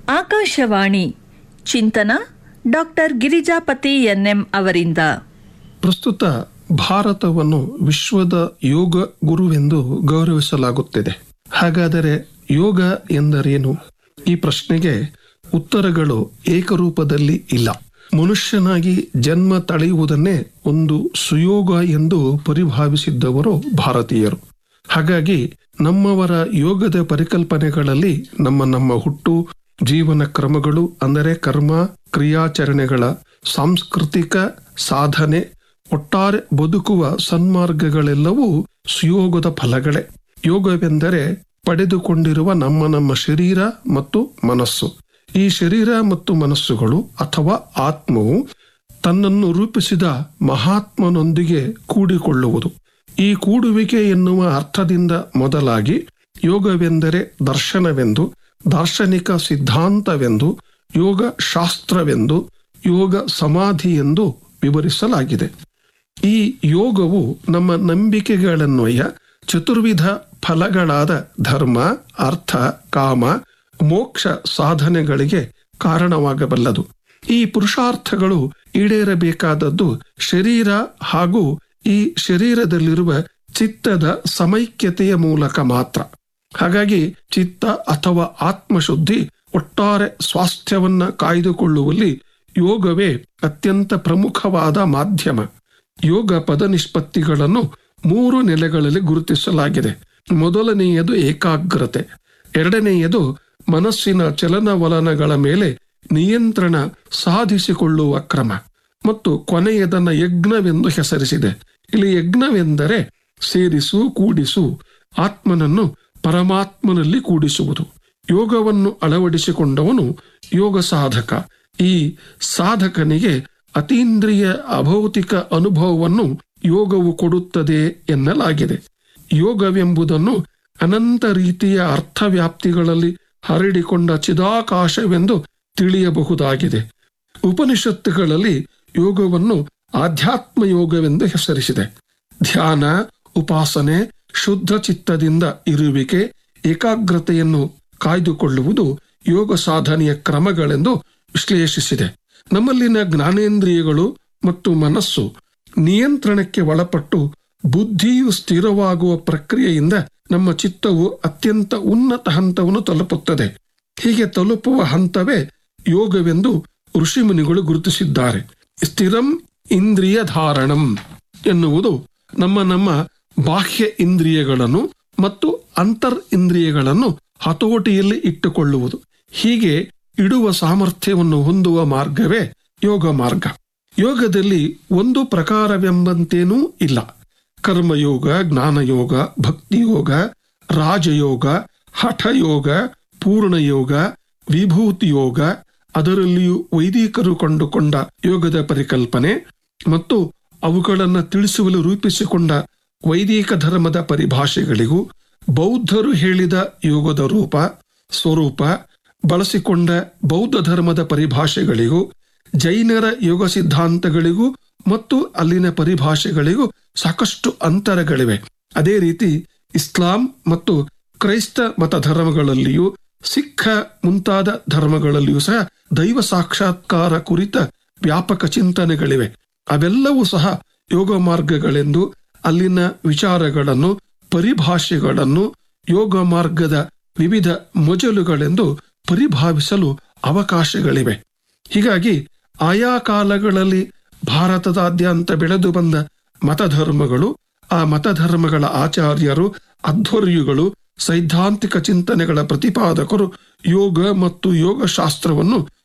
ಆಕಾಶವಾಣಿ ಚಿಂತನ doctor Girijapati N M ಅವರಿಂದ ಪ್ರಸ್ತುತ ಭಾರತವನ್ನು ವಿಶ್ವದ ಯೋಗ ಗುರುವೆಂದು ಗೌರವಿಸಲಾಗುತ್ತಿದೆ ಹಾಗಾದರೆ ಯೋಗ ಎಂದರೇನು ಈ ಪ್ರಶ್ನೆಗೆ ಉತ್ತರಗಳು ಏಕರೂಪದಲ್ಲಿ ಇಲ್ಲ ಮನುಷ್ಯನಾಗಿ ಜನ್ಮ ತಳೆಯುವುದನ್ನೇ ಒಂದು ಸುಯೋಗ ಎಂದು ಪರಿಭಾವಿಸಿದ್ದವರು ಭಾರತೀಯರು ಹಾಗಾಗಿ ನಮ್ಮವರ ಯೋಗದ ಪರಿಕಲ್ಪನೆಗಳಲ್ಲಿ ನಮ್ಮ ನಮ್ಮ ಹುಟ್ಟು ಜೀವನ ಕ್ರಮಗಳು ಅಂದರೆ ಕರ್ಮ ಕ್ರಿಯಾಚರಣೆಗಳ ಸಾಂಸ್ಕೃತಿಕ ಸಾಧನೆ ಒಟ್ಟಾರೆ ಬದುಕುವ ಸನ್ಮಾರ್ಗಗಳೆಲ್ಲವೂ ಸುಯೋಗದ ಫಲಗಳೇ ಯೋಗವೆಂದರೆ ಪಡೆದುಕೊಂಡಿರುವ ನಮ್ಮ ನಮ್ಮ ಶರೀರ ಮತ್ತು ಮನಸ್ಸು ಈ ಶರೀರ ಮತ್ತು ಮನಸ್ಸುಗಳು ಅಥವಾ ಆತ್ಮವು ತನ್ನನ್ನು ರೂಪಿಸಿದ ಮಹಾತ್ಮನೊಂದಿಗೆ ಕೂಡಿಕೊಳ್ಳುವುದು ಈ ಕೂಡುವಿಕೆ ಎನ್ನುವ ಅರ್ಥದಿಂದ ಮೊದಲಾಗಿ ಯೋಗವೆಂದರೆ ದರ್ಶನವೆಂದು ದಾರ್ಶನಿಕ ಸಿದ್ಧಾಂತವೆಂದು ಯೋಗ ಶಾಸ್ತ್ರವೆಂದು ಯೋಗ ಸಮಾಧಿ ಎಂದು ವಿವರಿಸಲಾಗಿದೆ ಈ ಯೋಗವು ನಮ್ಮ ನಂಬಿಕೆಗಳನ್ವಯ ಚತುರ್ವಿಧ ಫಲಗಳಾದ ಧರ್ಮ ಅರ್ಥ ಕಾಮ ಮೋಕ್ಷ ಸಾಧನೆಗಳಿಗೆ ಕಾರಣವಾಗಬಲ್ಲದು ಈ ಪುರುಷಾರ್ಥಗಳು ಈಡೇರಬೇಕಾದದ್ದು ಶರೀರ ಹಾಗೂ ಈ ಶರೀರದಲ್ಲಿರುವ ಚಿತ್ತದ ಸಮೈಕ್ಯತೆಯ ಮೂಲಕ ಮಾತ್ರ ಹಾಗಾಗಿ ಚಿತ್ತ ಅಥವಾ ಆತ್ಮಶುದ್ಧಿ ಒಟ್ಟಾರೆ ಸ್ವಾಸ್ಥ್ಯವನ್ನ ಕಾಯ್ದುಕೊಳ್ಳುವಲ್ಲಿ ಯೋಗವೇ ಅತ್ಯಂತ ಪ್ರಮುಖವಾದ ಮಾಧ್ಯಮ ಯೋಗ ಪದ ನಿಷ್ಪತ್ತಿಗಳನ್ನು ಮೂರು ನೆಲೆಗಳಲ್ಲಿ ಗುರುತಿಸಲಾಗಿದೆ ಮೊದಲನೆಯದು ಏಕಾಗ್ರತೆ ಎರಡನೆಯದು ಮನಸ್ಸಿನ ಚಲನವಲನಗಳ ಮೇಲೆ ನಿಯಂತ್ರಣ ಸಾಧಿಸಿಕೊಳ್ಳುವ ಕ್ರಮ ಮತ್ತು ಕೊನೆಯದನ್ನ ಯಜ್ಞವೆಂದು ಹೆಸರಿಸಿದೆ ಇಲ್ಲಿ ಯಜ್ಞವೆಂದರೆ ಸೇರಿಸು ಕೂಡಿಸು ಆತ್ಮನನ್ನು ಪರಮಾತ್ಮನಲ್ಲಿ ಕೂಡಿಸುವುದು ಯೋಗವನ್ನು ಅಳವಡಿಸಿಕೊಂಡವನು ಯೋಗ ಸಾಧಕ ಈ ಸಾಧಕನಿಗೆ ಅತೀಂದ್ರಿಯ ಅಭೌತಿಕ ಅನುಭವವನ್ನು ಯೋಗವು ಕೊಡುತ್ತದೆ ಎನ್ನಲಾಗಿದೆ ಯೋಗವೆಂಬುದನ್ನು ಅನಂತ ರೀತಿಯ ಅರ್ಥವ್ಯಾಪ್ತಿಗಳಲ್ಲಿ ಹರಡಿಕೊಂಡ ಚಿದಾಕಾಶವೆಂದು ತಿಳಿಯಬಹುದಾಗಿದೆ ಉಪನಿಷತ್ತುಗಳಲ್ಲಿ ಯೋಗವನ್ನು ಆಧ್ಯಾತ್ಮ ಯೋಗವೆಂದು ಹೆಸರಿಸಿದೆ ಧ್ಯಾನ ಉಪಾಸನೆ ಶುದ್ಧ ಚಿತ್ತದಿಂದ ಇರುವಿಕೆ ಏಕಾಗ್ರತೆಯನ್ನು ಕಾಯ್ದುಕೊಳ್ಳುವುದು ಯೋಗ ಸಾಧನೆಯ ಕ್ರಮಗಳೆಂದು ವಿಶ್ಲೇಷಿಸಿದೆ ನಮ್ಮಲ್ಲಿನ ಜ್ಞಾನೇಂದ್ರಿಯಗಳು ಮತ್ತು ಮನಸ್ಸು ನಿಯಂತ್ರಣಕ್ಕೆ ಒಳಪಟ್ಟು ಬುದ್ಧಿಯು ಸ್ಥಿರವಾಗುವ ಪ್ರಕ್ರಿಯೆಯಿಂದ ನಮ್ಮ ಚಿತ್ತವು ಅತ್ಯಂತ ಉನ್ನತ ಹಂತವನ್ನು ತಲುಪುತ್ತದೆ ಹೀಗೆ ತಲುಪುವ ಹಂತವೇ ಯೋಗವೆಂದು ಋಷಿಮುನಿಗಳು ಗುರುತಿಸಿದ್ದಾರೆ ಸ್ಥಿರಂ ಇಂದ್ರಿಯ ಧಾರಣಂ ಎನ್ನುವುದು ನಮ್ಮ ನಮ್ಮ ಬಾಹ್ಯ ಇಂದ್ರಿಯಗಳನ್ನು ಮತ್ತು ಅಂತರ್ ಇಂದ್ರಿಯಗಳನ್ನು ಹತೋಟಿಯಲ್ಲಿ ಇಟ್ಟುಕೊಳ್ಳುವುದು ಹೀಗೆ ಇಡುವ ಸಾಮರ್ಥ್ಯವನ್ನು ಹೊಂದುವ ಮಾರ್ಗವೇ ಯೋಗ ಮಾರ್ಗ ಯೋಗದಲ್ಲಿ ಒಂದು ಪ್ರಕಾರವೆಂಬಂತೇನೂ ಇಲ್ಲ ಕರ್ಮಯೋಗ ಜ್ಞಾನಯೋಗ ಭಕ್ತಿಯೋಗ ರಾಜಯೋಗ ಹಠಯೋಗ ಪೂರ್ಣಯೋಗ ವಿಭೂತಿ ಯೋಗ ಅದರಲ್ಲಿಯೂ ವೈದಿಕರು ಕಂಡುಕೊಂಡ ಯೋಗದ ಪರಿಕಲ್ಪನೆ ಮತ್ತು ಅವುಗಳನ್ನು ತಿಳಿಸುವಲು ರೂಪಿಸಿಕೊಂಡ ವೈದಿಕ ಧರ್ಮದ ಪರಿಭಾಷೆಗಳಿಗೂ ಬೌದ್ಧರು ಹೇಳಿದ ಯೋಗದ ರೂಪ ಸ್ವರೂಪ ಬಳಸಿಕೊಂಡ ಬೌದ್ಧ ಧರ್ಮದ ಪರಿಭಾಷೆಗಳಿಗೂ ಜೈನರ ಯೋಗ ಸಿದ್ಧಾಂತಗಳಿಗೂ ಮತ್ತು ಅಲ್ಲಿನ ಪರಿಭಾಷೆಗಳಿಗೂ ಸಾಕಷ್ಟು ಅಂತರಗಳಿವೆ ಅದೇ ರೀತಿ ಇಸ್ಲಾಂ ಮತ್ತು ಕ್ರೈಸ್ತ ಮತ ಧರ್ಮಗಳಲ್ಲಿಯೂ ಸಿಖ್ ಮುಂತಾದ ಧರ್ಮಗಳಲ್ಲಿಯೂ ಸಹ ದೈವ ಸಾಕ್ಷಾತ್ಕಾರ ಕುರಿತ ವ್ಯಾಪಕ ಚಿಂತನೆಗಳಿವೆ ಅವೆಲ್ಲವೂ ಸಹ ಯೋಗ ಮಾರ್ಗಗಳೆಂದು ಅಲ್ಲಿನ ವಿಚಾರಗಳನ್ನು ಪರಿಭಾಷೆಗಳನ್ನು ಯೋಗ ಮಾರ್ಗದ ವಿವಿಧ ಮೊಜಲುಗಳೆಂದು ಪರಿಭಾವಿಸಲು ಅವಕಾಶಗಳಿವೆ ಹೀಗಾಗಿ ಆಯಾ ಕಾಲಗಳಲ್ಲಿ ಭಾರತದಾದ್ಯಂತ ಬೆಳೆದು ಬಂದ ಮತಧರ್ಮಗಳು ಆ ಮತಧರ್ಮಗಳ ಆಚಾರ್ಯರು ಅಧ್ವರ್ಯುಗಳು ಸೈದ್ಧಾಂತಿಕ ಚಿಂತನೆಗಳ ಪ್ರತಿಪಾದಕರು ಯೋಗ ಮತ್ತು ಯೋಗ ಶಾಸ್ತ್ರವನ್ನು